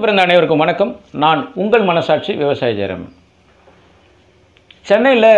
பிறந்த அனைவருக்கும் வணக்கம் நான் உங்கள் மனசாட்சி விவசாய ஜெயராமன் சென்னையில்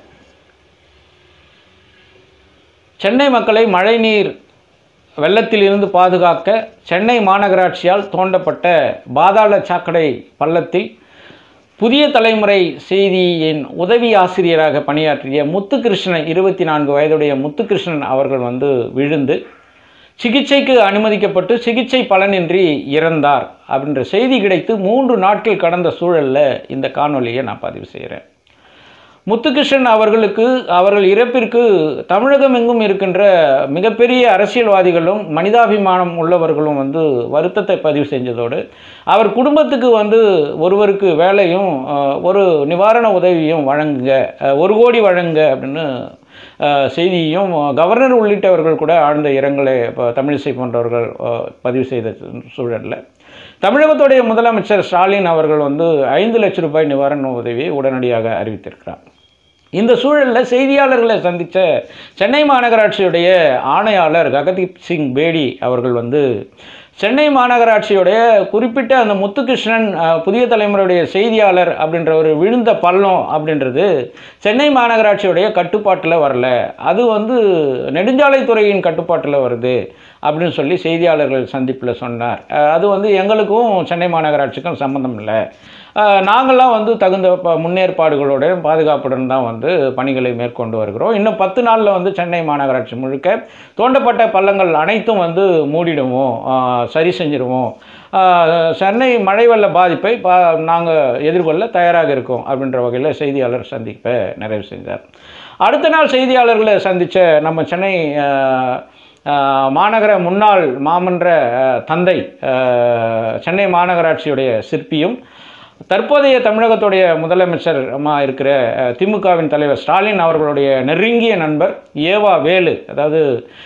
சென்னை மக்களை மழைநீர் வெள்ளத்திலிருந்து பாதுகாக்க சென்னை மாநகராட்சியால் தோண்டப்பட்ட பாதாள சாக்கடை பள்ளத்தில் புதிய தலைமுறை செய்தியின் உதவி ஆசிரியராக பணியாற்றிய முத்துகிருஷ்ணன் இருபத்தி நான்கு வயதுடைய முத்துகிருஷ்ணன் அவர்கள் வந்து விழுந்து சிகிச்சைக்கு அனுமதிக்கப்பட்டு சிகிச்சை பலனின்றி இறந்தார் அப்படின்ற செய்தி கிடைத்து மூன்று நாட்கள் கடந்த சூழலில் இந்த காணொலியை நான் பதிவு செய்கிறேன் முத்துகிருஷ்ணன் அவர்களுக்கு அவர்கள் இறப்பிற்கு தமிழகம் எங்கும் இருக்கின்ற மிகப்பெரிய அரசியல்வாதிகளும் மனிதாபிமானம் உள்ளவர்களும் வந்து வருத்தத்தை பதிவு செஞ்சதோடு அவர் குடும்பத்துக்கு வந்து ஒருவருக்கு வேலையும் அஹ், ஒரு நிவாரண உதவியும் வழங்குங்க அஹ், ஒரு கோடி வழங்குங்க அப்படின்னு அஹ், செய்தியும் கவர்னர் உள்ளிட்டவர்கள் கூட ஆழ்ந்த இரங்கலை இப்போ தமிழிசை போன்றவர்கள் அஹ், பதிவு செய்த சூழலில் தமிழகத்துடைய முதலமைச்சர் ஸ்டாலின் அவர்கள் வந்து ஐந்து லட்சம் ரூபாய் நிவாரண உதவியை உடனடியாக அறிவித்திருக்கிறார் இந்த சூழலில் செய்தியாளர்களை சந்தித்த சென்னை மாநகராட்சியுடைய ஆணையாளர் ககதீப் சிங் பேடி அவர்கள் வந்து சென்னை மாநகராட்சியுடைய குறிப்பிட்ட அந்த முத்துகிருஷ்ணன் அஹ், புதிய தலைமுறையுடைய செய்தியாளர் அப்படின்ற ஒரு விழுந்த பள்ளம் அப்படின்றது சென்னை மாநகராட்சியுடைய கட்டுப்பாட்டில் வரல அது வந்து நெடுஞ்சாலைத்துறையின் கட்டுப்பாட்டில் வருது அப்படின்னு சொல்லி செய்தியாளர்கள் சந்திப்பில் சொன்னார் அஹ், அது வந்து எங்களுக்கும் சென்னை மாநகராட்சிக்கும் சம்மந்தம் இல்லை அஹ், நாங்கள்லாம் வந்து தகுந்த ப- முன்னேற்பாடுகளோட பாதுகாப்புடன் தான் வந்து பணிகளை மேற்கொண்டு வருகிறோம் இன்னும் பத்து நாளில் வந்து சென்னை மாநகராட்சி முழுக்க தோண்டப்பட்ட பள்ளங்கள் அனைத்தும் வந்து மூடிடுவோம் அஹ், சரி செஞ்சிடுவோம் அஹ், சென்னை மழை வெள்ள பாதிப்பை பா நாங்கள் எதிர்கொள்ள தயாராக இருக்கோம் அப்படின்ற வகையில் செய்தியாளர் சந்திப்பை நிறைவு செஞ்சார் அடுத்த நாள் செய்தியாளர்களை சந்தித்த நம்ம சென்னை அஹ், அஹ், மாநகர முன்னாள் மாமன்ற அஹ், தந்தை அஹ், சென்னை மாநகராட்சியுடைய சிற்பியும் தற்போதைய தமிழகத்துடைய முதலமைச்சரமா இருக்கிற அஹ், திமுகவின் தலைவர் ஸ்டாலின் அவர்களுடைய நெருங்கிய நண்பர் ஏவா வேலு அதாவது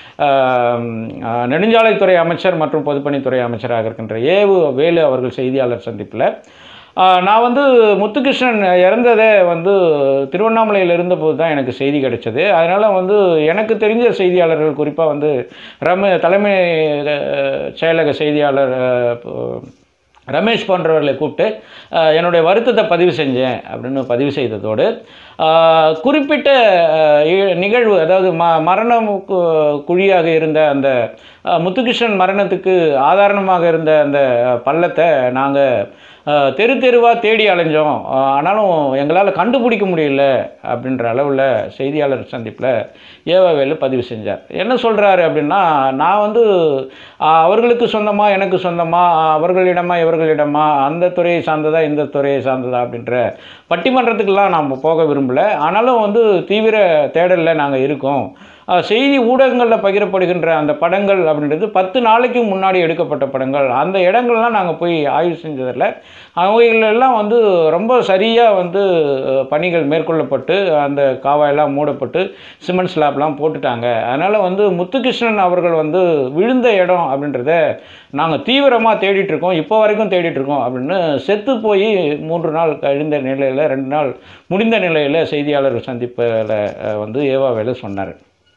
அஹ், அஹ், நெடுஞ்சாலைத்துறை அமைச்சர் மற்றும் பொதுப்பணித்துறை அமைச்சராக இருக்கின்ற ஏவு வேலு அவர்கள் செய்தியாளர் சந்திப்பில் ஆஹ் நான் வந்து முத்துகிருஷ்ணன் இறந்ததே வந்து திருவண்ணாமலையில் இருந்தபோது தான் எனக்கு செய்தி கிடைச்சது அதனால் வந்து எனக்கு தெரிஞ்ச செய்தியாளர்கள் குறிப்பாக வந்து ரம தலைமை அஹ், செயலக செய்தியாளர் அஹ், ப- ரமேஷ் போன்றவர்களை கூப்பிட்டு அஹ், என்னுடைய வருத்தத்தை பதிவு செஞ்சேன் அப்படின்னு பதிவு செய்ததோடு அஹ், குறிப்பிட்ட அஹ், இ- நிகழ்வு அதாவது ம மரணம் கு- குழியாக இருந்த அந்த அஹ், முத்துகிருஷ்ணன் மரணத்துக்கு ஆதாரணமாக இருந்த அந்த பள்ளத்தை நாங்கள் தெரு தெருவாக தேடி அலைஞ்சோம் அஹ், ஆனாலும் எங்களால் கண்டுபிடிக்க முடியல அப்படின்ற அளவில் செய்தியாளர் சந்திப்பில் ஏவாவேலு பதிவு செஞ்சார் என்ன சொல்கிறாரு அப்படின்னா நான் வந்து அஹ், அவர்களுக்கு சொந்தமா எனக்கு சொந்தமா அஹ், அவர்களிடமா இவர்களிடமா அந்த துறையை சார்ந்ததா இந்த துறையை சார்ந்ததா அப்படின்ற பட்டிமன்றத்துக்கெல்லாம் நாம் போக விரும்பல ஆனாலும் வந்து தீவிர தேடலில் நாங்கள் இருக்கோம் அஹ், செய்தி ஊடகங்களில் பகிரப்படுகின்ற அந்த படங்கள் அப்படின்றது பத்து நாளைக்கு முன்னாடி எடுக்கப்பட்ட படங்கள் அந்த இடங்கள்லாம் நாங்கள் போய் ஆய்வு செஞ்சதில்ல அவைகளெல்லாம் வந்து ரொம்ப சரியாக வந்து அஹ், பணிகள் மேற்கொள்ளப்பட்டு அந்த காவாயெல்லாம் மூடப்பட்டு சிமெண்ட் ஸ்லாப்லாம் போட்டுட்டாங்க அதனால் வந்து முத்துகிருஷ்ணன் அவர்கள் வந்து விழுந்த இடம் அப்படின்றத நாங்கள் தீவிரமாக தேடிட்டு இருக்கோம் இப்போ வரைக்கும் தேடிட்டு இருக்கோம் அப்படின்னு செத்து போய் மூன்று நாள் கழிந்த நிலையில் ரெண்டு நாள் முடிந்த நிலையில் செய்தியாளர் சந்திப்பில் வந்து ஏவாவேலு சொன்னார்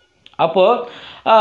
அப்போது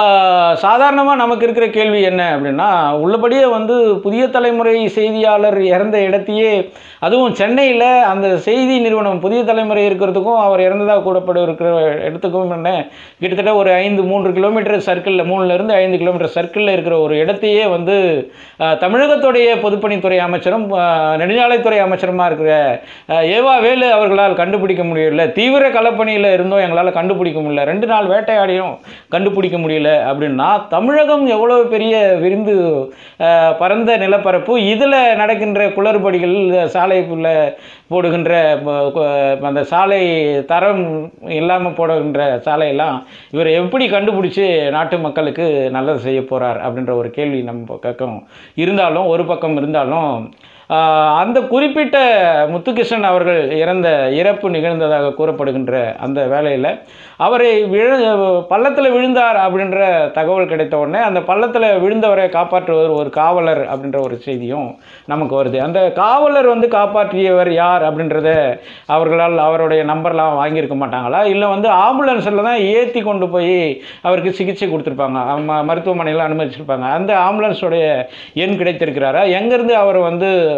சாதாரணமாக நமக்கு இருக்கிற கேள்வி என்ன அப்படின்னா உள்ளபடியே வந்து புதிய தலைமுறை செய்தியாளர் இறந்த இடத்தையே அதுவும் சென்னையில் அந்த செய்தி நிறுவனம் புதிய தலைமுறை இருக்கிறதுக்கும் அவர் இறந்ததாக கூடப்பட இருக்கிற இடத்துக்கும் என்ன கிட்டத்தட்ட ஒரு ஐந்து மூன்று கிலோமீட்டர் சர்க்கிளில் மூணுலேருந்து ஐந்து கிலோமீட்டர் சர்க்கிளில் இருக்கிற ஒரு இடத்தையே வந்து அஹ், தமிழகத்துடைய பொதுப்பணித்துறை அமைச்சரும் அஹ், நெடுஞ்சாலைத்துறை அமைச்சருமா இருக்கிற அஹ், ஏவா வேலு அவர்களால் கண்டுபிடிக்க முடியல தீவிர களப்பணியில் இருந்தோம் எங்களால் கண்டுபிடிக்க முடியல ரெண்டு நாள் வேட்டையாடியும் கண்டுபிடிக்க முடியல அப்படின்னா தமிழகம் எவ்வளோ பெரிய விரிந்து அஹ், பரந்த நிலப்பரப்பு இதில் நடக்கின்ற குளறுபடிகள் சாலைக்குள்ள போடுகின்ற ப- கு- அந்த சாலை தரம் இல்லாமல் போடுகின்ற சாலையெல்லாம் இவர் எப்படி கண்டுபிடிச்சி நாட்டு மக்களுக்கு நல்லது செய்ய போகிறார் அப்படின்ற ஒரு கேள்வி நம்ம பக்கம் இருந்தாலும் ஒரு பக்கம் இருந்தாலும் ஆஹ், அந்த குறிப்பிட்ட முத்துகிருஷ்ணன் அவர்கள் இறந்த இறப்பு நிகழ்ந்ததாக கூறப்படுகின்ற அந்த வேலையில் அவரை விழ பள்ளத்தில் விழுந்தார் அப்படின்ற தகவல் கிடைத்த உடனே அந்த பள்ளத்தில் விழுந்தவரை காப்பாற்றுவர் ஒரு காவலர் அப்படின்ற ஒரு செய்தியும் நமக்கு வருது அந்த காவலர் வந்து காப்பாற்றியவர் யார் அப்படின்றத அவர்களால் அவருடைய நம்பர்லாம் வாங்கியிருக்க மாட்டாங்களா இல்லை வந்து ஆம்புலன்ஸில் தான் ஏற்றி கொண்டு போய் அவருக்கு சிகிச்சை கொடுத்துருப்பாங்க ம- மருத்துவமனையில் அனுமதிச்சிருப்பாங்க அந்த ஆம்புலன்ஸோடைய எண் கிடைத்திருக்கிறாரா எங்கேருந்து அவர் வந்து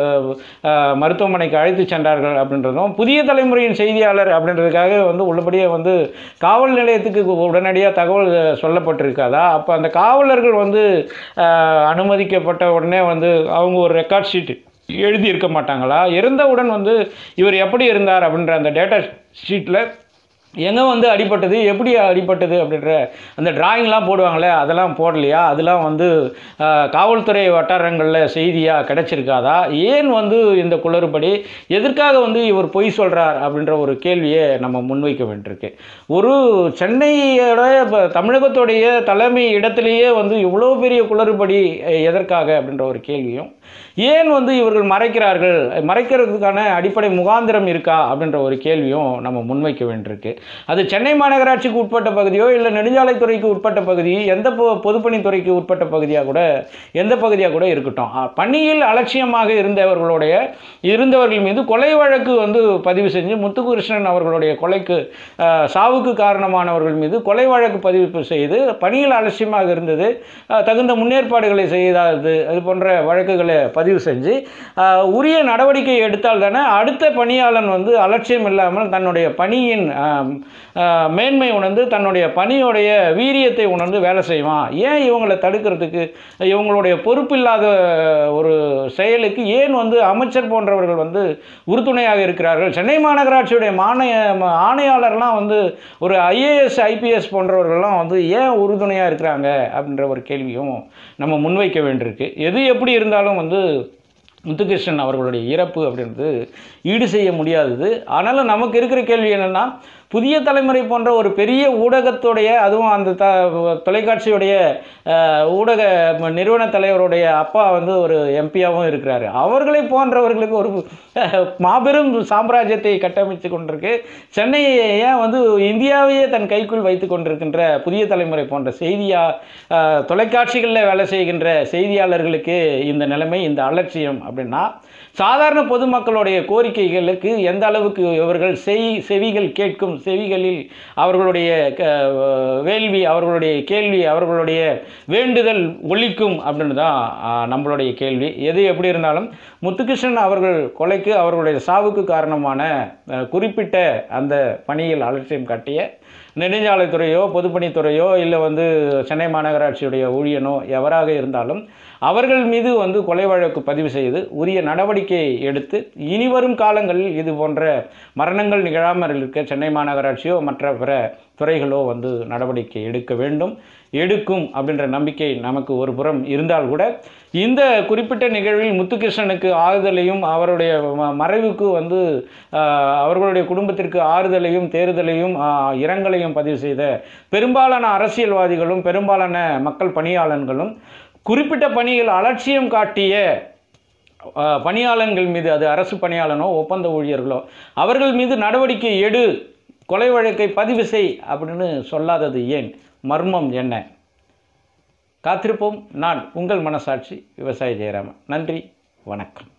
அஹ், மருத்துவமனைக்கு அழைத்து சென்றார்கள் அப்படின்றதும் புதிய தலைமுறையின் செய்தியாளர் அப்படின்றதுக்காக வந்து உள்ளபடியே வந்து காவல் நிலையத்துக்கு உடனடியாக தகவல் சொல்லப்பட்டிருக்காதா அப்போ அந்த காவலர்கள் வந்து அஹ், அனுமதிக்கப்பட்ட உடனே வந்து அவங்க ஒரு ரெக்கார்ட் ஷீட் எழுதியிருக்க மாட்டாங்களா இறந்தவுடன் வந்து இவர் எப்படி இருந்தார் அப்படின்ற அந்த டேட்டா ஷீட்டில் எங்கே வந்து அடிபட்டது எப்படி அடிபட்டது அப்படின்ற அந்த டிராயிங்லாம் போடுவாங்களே அதெல்லாம் போடலையா அதெல்லாம் வந்து ஆஹ், காவல்துறை வட்டாரங்களில் செய்தியாக கிடைச்சிருக்காதா ஏன் வந்து இந்த குளறுபடி எதற்காக வந்து இவர் பொய் சொல்கிறார் அப்படின்ற ஒரு கேள்வியை நம்ம முன்வைக்க வேண்டியிருக்கு ஒரு சென்னையோட இப்போ தமிழகத்துடைய தலைமை இடத்திலேயே வந்து இவ்வளோ பெரிய குளறுபடி அஹ், எதற்காக அப்படின்ற ஒரு கேள்வியும் ஏன் வந்து இவர்கள் மறைக்கிறார்கள் மறைக்கிறதுக்கான அடிப்படை முகாந்திரம் இருக்கா அப்படின்ற ஒரு கேள்வியும் நம்ம முன்வைக்க வேண்டியிருக்கு அது சென்னை மாநகராட்சிக்கு உட்பட்ட பகுதியோ இல்லை நெடுஞ்சாலைத்துறைக்கு உட்பட்ட பகுதி எந்த பொ- பொதுப்பணித்துறைக்கு உட்பட்ட பகுதியாக கூட எந்த பகுதியாக கூட இருக்கட்டும் அ, பணியில் அலட்சியமாக இருந்தவர்களுடைய இருந்தவர்கள் மீது கொலை வழக்கு வந்து பதிவு செஞ்சு முத்துகிருஷ்ணன் அவர்களுடைய கொலைக்கு அ, சாவுக்கு காரணமானவர்கள் மீது கொலை வழக்கு பதிவு செய்து பணியில் அலட்சியமாக இருந்தது அ, தகுந்த முன்னேற்பாடுகளை செய்தாது அது போன்ற வழக்குகளை பதிவு செஞ்சு அ, உரிய நடவடிக்கை எடுத்தால் தானே அடுத்த பணியாளன் வந்து அலட்சியம் இல்லாமல் தன்னுடைய பணியின் ஆம், ஆ, மேன்மை உணர்ந்து தன்னுடைய பணியுடைய வீரியத்தை உணர்ந்து வேலை செய்வான் ஏன் இவங்களை தடுக்கிறதுக்கு இவங்களுடைய பொறுப்பில்லாத ஒரு செயலுக்கு ஏன் வந்து அமைச்சர் போன்றவர்கள் வந்து உறுதுணையாக இருக்கிறார்கள் சென்னை மாநகராட்சியுடைய மானிய ஆணையாளர்லாம் வந்து ஒரு ஐஏஎஸ் ஐபிஎஸ் போன்றவர்கள்லாம் வந்து ஏன் உறுதுணையாக இருக்கிறாங்க அப்படின்ற ஒரு கேள்வியும் நம்ம முன்வைக்க வேண்டியிருக்கு எது எப்படி இருந்தாலும் வந்து முத்துகிருஷ்ணன் அவர்களுடைய இறப்பு அப்படின்றது ஈடு செய்ய முடியாதது ஆனாலும் நமக்கு இருக்கிற கேள்வி என்னென்னா புதிய தலைமுறை போன்ற ஒரு பெரிய ஊடகத்துடைய அதுவும் அந்த த தொலைக்காட்சியுடைய அஹ், ஊடக நிறுவன தலைவருடைய அப்பா வந்து ஒரு எம்பியாகவும் இருக்கிறாரு அவர்களை போன்றவர்களுக்கு ஒரு அஹ், மாபெரும் சாம்ராஜ்யத்தை கட்டமைத்து கொண்டிருக்கு சென்னையை ஏன் வந்து இந்தியாவையே தன் கைக்குள் வைத்து கொண்டிருக்கின்ற புதிய தலைமுறை போன்ற செய்தியா அஹ், தொலைக்காட்சிகளில் வேலை செய்கின்ற செய்தியாளர்களுக்கு இந்த நிலைமை இந்த அலட்சியம் அப்படின்னா சாதாரண பொதுமக்களுடைய கோரிக்கைகளுக்கு எந்த அளவுக்கு இவர்கள் செய் செவிகள் கேட்கும் செவிகளில் அவர்களுடைய க- வேள்வி அவர்களுடைய கேள்வி அவர்களுடைய வேண்டுதல் ஒலிக்கும் அப்படின்னு தான் ஆ, நம்மளுடைய கேள்வி எது எப்படி இருந்தாலும் முத்துகிருஷ்ணன் அவர்கள் கொலைக்கு அவர்களுடைய சாவுக்கு காரணமான அ, குறிப்பிட்ட அந்த பணியில் அலட்சியம் காட்டிய நெடுஞ்சாலைத்துறையோ பொதுப்பணித்துறையோ இல்லை வந்து சென்னை மாநகராட்சியுடைய ஊழியனோ எவராக இருந்தாலும் அவர்கள் மீது வந்து கொலை வழக்கு பதிவு செய்து உரிய நடவடிக்கை எடுத்து இனிவரும் காலங்களில் இது போன்ற மரணங்கள் நிகழாமல் இருக்க சென்னை மாநகராட்சியோ மற்ற பிற துறைகளோ வந்து நடவடிக்கை எடுக்க வேண்டும் எடுக்கும் அப்படின்ற நம்பிக்கை நமக்கு ஒரு புறம் இருந்தால் கூட இந்த குறிப்பிட்ட நிகழ்வில் முத்துகிருஷ்ணனுக்கு ஆறுதலையும் அவருடைய ம- மறைவுக்கு வந்து ஆஹ், அவர்களுடைய குடும்பத்திற்கு ஆறுதலையும் தேறுதலையும் ஆஹ், இரங்கலையும் பதிவு செய்த பெரும்பாலான அரசியல்வாதிகளும் பெரும்பாலான மக்கள் பணியாளர்களும் குறிப்பிட்ட பணியில் அலட்சியம் காட்டிய அஹ், பணியாளர்கள் மீது அது அரசு பணியாளனோ ஒப்பந்த ஊழியர்களோ அவர்கள் மீது நடவடிக்கை எடு கொலை வழக்கை பதிவு செய் அப்படின்னு சொல்லாதது ஏன் மர்மம் என்ன காத்திருப்போம் நான் உங்கள் மனசாட்சி விவசாய ஜெயராமன் நன்றி வணக்கம்